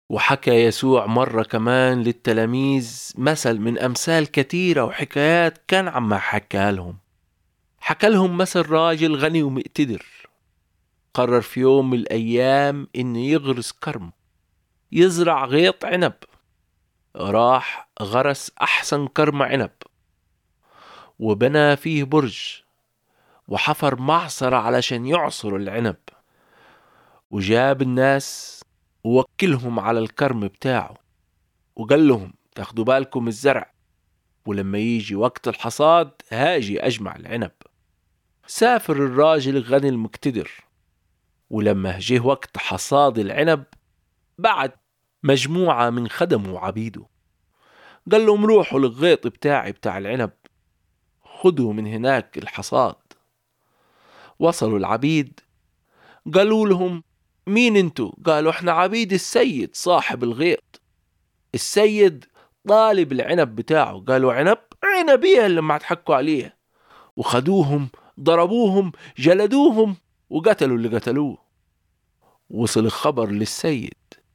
وحكى يسوع مرة كمان للتلاميذ مثل من أمثال كتيرة وحكايات كان عم حكى لهم حكى لهم مثل راجل غني ومقتدر قرر في يوم من الأيام إنه يغرس كرم يزرع غيط عنب راح غرس أحسن كرم عنب وبنى فيه برج وحفر معصرة علشان يعصر العنب وجاب الناس ووكلهم على الكرم بتاعه وقال لهم تاخدوا بالكم الزرع ولما يجي وقت الحصاد هاجي أجمع العنب سافر الراجل الغني المقتدر ولما جه وقت حصاد العنب بعد مجموعة من خدمه وعبيده قال لهم روحوا للغيط بتاعي بتاع العنب خدوا من هناك الحصاد وصلوا العبيد قالوا لهم مين انتوا قالوا احنا عبيد السيد صاحب الغيط السيد طالب العنب بتاعه قالوا عنب عنبية اللي ما تحكوا عليها وخدوهم ضربوهم جلدوهم وقتلوا اللي قتلوه وصل الخبر للسيد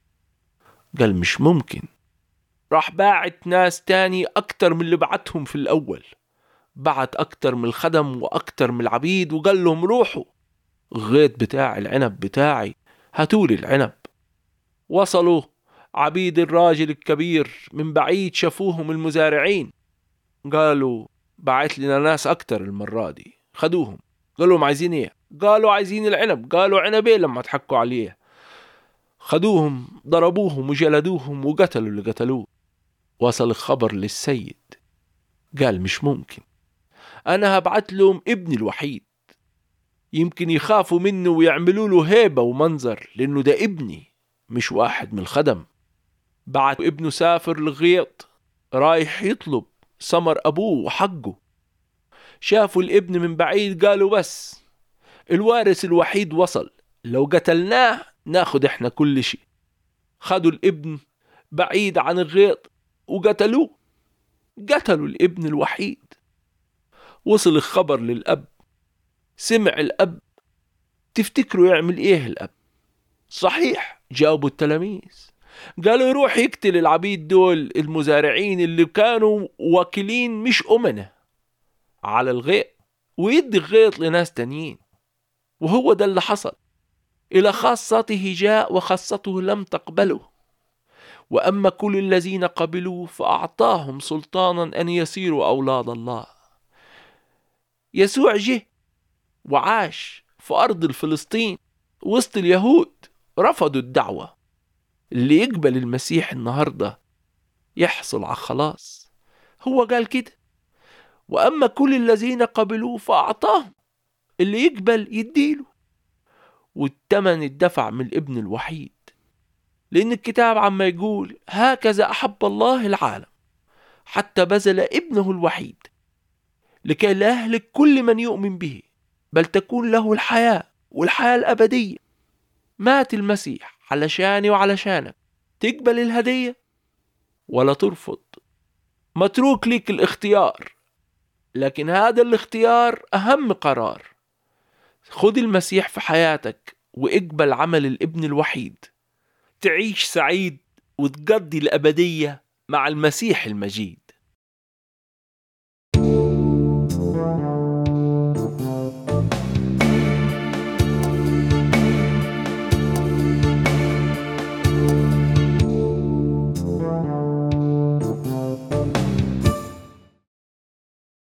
قال مش ممكن راح باعت ناس تاني أكتر من اللي بعتهم في الأول بعت أكتر من الخدم وأكتر من العبيد وقال لهم روحوا الغيط بتاع العنب بتاعي هاتولي العنب وصلوا عبيد الراجل الكبير من بعيد شافوهم المزارعين قالوا بعت لنا ناس أكتر المرة دي خدوهم قالوا لهم عايزين ايه قالوا عايزين العنب قالوا عنبين لما تحكوا عليه خدوهم ضربوهم وجلدوهم وقتلوا اللي قتلوه وصل الخبر للسيد قال مش ممكن أنا هبعت لهم ابني الوحيد يمكن يخافوا منه ويعملوا له هيبة ومنظر لأنه ده ابني مش واحد من الخدم بعت ابنه سافر الغيط رايح يطلب ثمر أبوه وحقه شافوا الابن من بعيد قالوا بس الوارث الوحيد وصل لو قتلناه ناخد احنا كل شيء خدوا الابن بعيد عن الغيط وقتلوه قتلوا الابن الوحيد وصل الخبر للأب سمع الأب تفتكروا يعمل إيه الأب صحيح جاوبوا التلاميذ قالوا يروح يقتل العبيد دول المزارعين اللي كانوا واكلين مش أمنة على الغيط ويدي الغيط لناس تانيين وهو ده اللي حصل إلى خاصته جاء وخاصته لم تقبله وأما كل الذين قبلوه فأعطاهم سلطانا أن يصيروا أولاد الله يسوع جه وعاش في أرض الفلسطين وسط اليهود رفضوا الدعوة اللي يقبل المسيح النهاردة يحصل على خلاص هو قال كده وأما كل الذين قبلوه فأعطاهم اللي يقبل يديله والتمن اتدفع من الابن الوحيد لأن الكتاب عما يقول هكذا أحب الله العالم حتى بذل ابنه الوحيد لكي لا يهلك كل من يؤمن به بل تكون له الحياة والحياة الأبدية مات المسيح علشاني وعلشانك تقبل الهدية ولا ترفض متروك ليك الاختيار لكن هذا الاختيار أهم قرار خذ المسيح في حياتك واقبل عمل الابن الوحيد تعيش سعيد وتقضي الأبدية مع المسيح المجيد